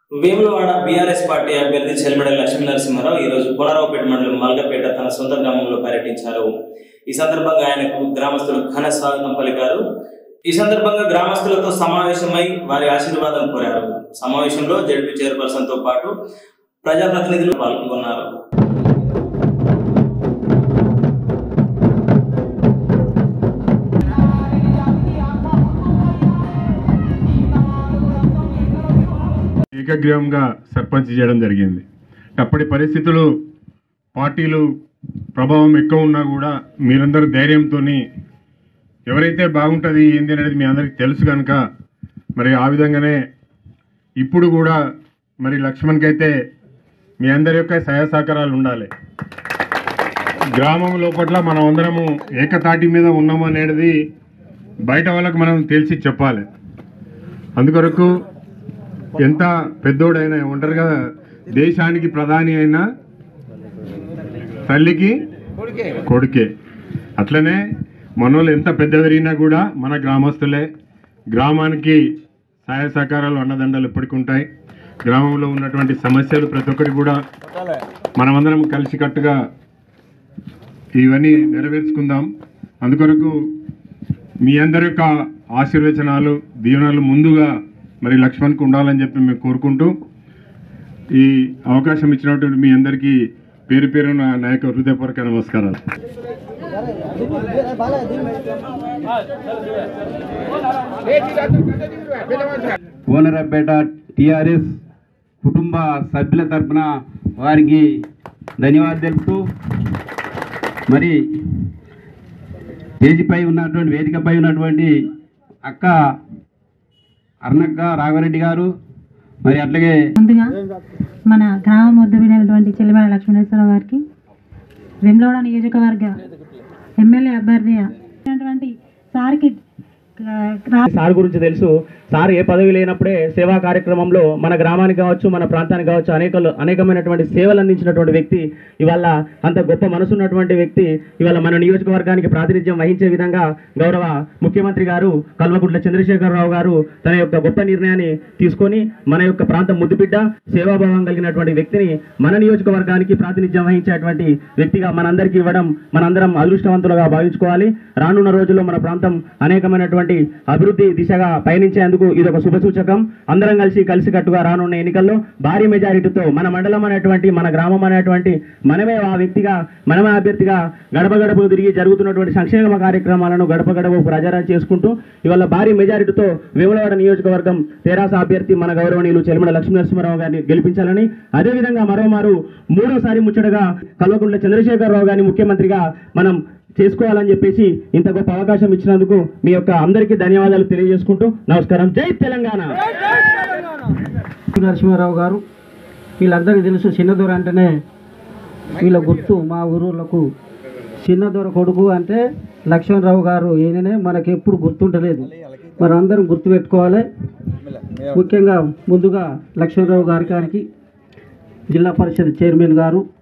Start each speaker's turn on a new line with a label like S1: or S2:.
S1: Vemulawada BRS party అభ్యర్థి చెల్మడ లక్ష్మీ నరసింహారావు ఈ రోజు కోనరావుపేట మండలం మల్గపేట తన సొంత గ్రామంలో పర్యటించారు ఈ సందర్భంగా ఆయనకు గ్రామస్తులు ఘన స్వాగతం పలికారు ఈ సందర్భంగా గ్రామస్తులతో సమావేశమై వారి ఆశీర్వాదం కోరారు సమావేశంలో జడ్పీ చైర్పర్సన్ తో పాటు ప్రజాప్రతినిధులు పాల్గొన్నారు
S2: ఏకగ్రీవంగా సర్పంచ్ చేయడం జరిగింది అప్పటి పరిస్థితులు పార్టీలు ప్రభావం ఎక్కువ ఉన్నా కూడా మీరందరూ ధైర్యంతో ఎవరైతే బాగుంటుంది ఏంది అనేది మీ అందరికీ తెలుసు కనుక మరి ఆ విధంగానే ఇప్పుడు కూడా మరి లక్ష్మణ్కి అయితే మీ అందరి యొక్క సహాయ సహకారాలు ఉండాలి గ్రామం లోపట్ల మనం అందరము ఏకతాటి మీద ఉన్నాము అనేది బయట వాళ్ళకి మనం తెలిసి చెప్పాలి అందుకొరకు ఎంత పెద్దోడైనా ఒంటరిగా దేశానికి ప్రధాని అయినా తల్లికి కొడుకే అట్లనే మనోళ్ళు ఎంత పెద్ద పెరిగినా కూడా మన గ్రామస్తులే గ్రామానికి సహాయ సహకారాలు అన్నదండలు ఎప్పటికి ఉంటాయి గ్రామంలో ఉన్నటువంటి సమస్యలు ప్రతి ఒక్కటి కూడా మనమందరం కలిసికట్టుగా ఇవన్నీ నెరవేర్చుకుందాం అందుకొరకు మీ అందరి యొక్క ఆశీర్వచనాలు దీవెనలు ముందుగా మరి లక్ష్మణ్కి ఉండాలని చెప్పి మేము కోరుకుంటూ ఈ అవకాశం ఇచ్చినటువంటి మీ అందరికీ పేరు పేరు నా నా యొక్క హృదయపూర్వక నమస్కారాలు
S3: కోనరపేట టిఆర్ఎస్ కుటుంబ సభ్యుల తరపున వారికి ధన్యవాదాలు తెలుపుతూ మరి స్టేజిపై ఉన్నటువంటి వేదికపై ఉన్నటువంటి అక్క అర్ణక్క రాఘవరెడ్డి గారు మరి అట్లాగే
S4: ముందుగా మన గ్రామం వద్దబడినటువంటి చెల్లిమల లక్ష్మణేశ్వరరావు గారికి వెమ్లవాడ నియోజకవర్గ ఎమ్మెల్యే అభ్యర్థి అయినటువంటి సార్కి రా
S5: సార్ గురించి తెలుసు సార్ ఏ పదవి లేనప్పుడే సేవా కార్యక్రమంలో మన గ్రామానికి కావచ్చు మన ప్రాంతానికి కావచ్చు అనేక అనేకమైనటువంటి సేవలు అందించినటువంటి వ్యక్తి ఇవాళ అంత గొప్ప మనసు ఉన్నటువంటి వ్యక్తి ఇవాళ మన నియోజకవర్గానికి ప్రాతినిధ్యం వహించే విధంగా గౌరవ ముఖ్యమంత్రి గారు కల్వకుంట్ల చంద్రశేఖరరావు గారు తన యొక్క గొప్ప నిర్ణయాన్ని తీసుకొని మన యొక్క ప్రాంతం ముద్దుబిడ్డ సేవాభావం కలిగినటువంటి వ్యక్తిని మన నియోజకవర్గానికి ప్రాతినిధ్యం వహించేటువంటి వ్యక్తిగా మనందరికీ ఇవ్వడం మనందరం అదృష్టవంతులుగా భావించుకోవాలి రానున్న రోజుల్లో మన ప్రాంతం అనేకమైనటువంటి అభివృద్ధి దిశగా పయనించేందుకు ఇది ఒక శుభసూచకం అందరం కలిసి కలిసికట్టుగా రానున్న ఎన్నికల్లో భారీ మెజారిటీతో మన మండలం అనేటువంటి మన గ్రామం అనేటువంటి మనమే ఆ వ్యక్తిగా మనమే అభ్యర్థిగా గడప గడపకు తిరిగి జరుగుతున్నటువంటి సంక్షేమ కార్యక్రమాలను గడప గడపకు ప్రచారం చేసుకుంటూ ఇవాళ భారీ మెజారిటీతో వేములవాడ నియోజకవర్గం తెరాస అభ్యర్థి మన గౌరవనీయులు చెలిమల లక్ష్మీనరసింహారావు గారిని గెలిపించాలని అదేవిధంగా మరోమారు మూడోసారి ముచ్చటగా కల్వకుంట్ల చంద్రశేఖరరావు గారిని ముఖ్యమంత్రిగా మనం చేసుకోవాలని చెప్పేసి ఇంత గొప్ప అవకాశం ఇచ్చినందుకు మీ యొక్క అందరికీ ధన్యవాదాలు తెలియజేసుకుంటూ నమస్కారం జై తెలంగాణ
S6: నరసింహారావు గారు వీళ్ళందరికీ తెలుసు చిన్నదొర అంటేనే వీళ్ళ గుర్తు మా ఊరులకు చిన్నదొర కొడుకు అంటే లక్ష్మణరావు గారు ఈయననే మనకి ఎప్పుడు గుర్తుంటలేదు మరి అందరం గుర్తుపెట్టుకోవాలి ముఖ్యంగా ముందుగా లక్ష్మణరావు గారి గారికి జిల్లా పరిషత్ చైర్మన్ గారు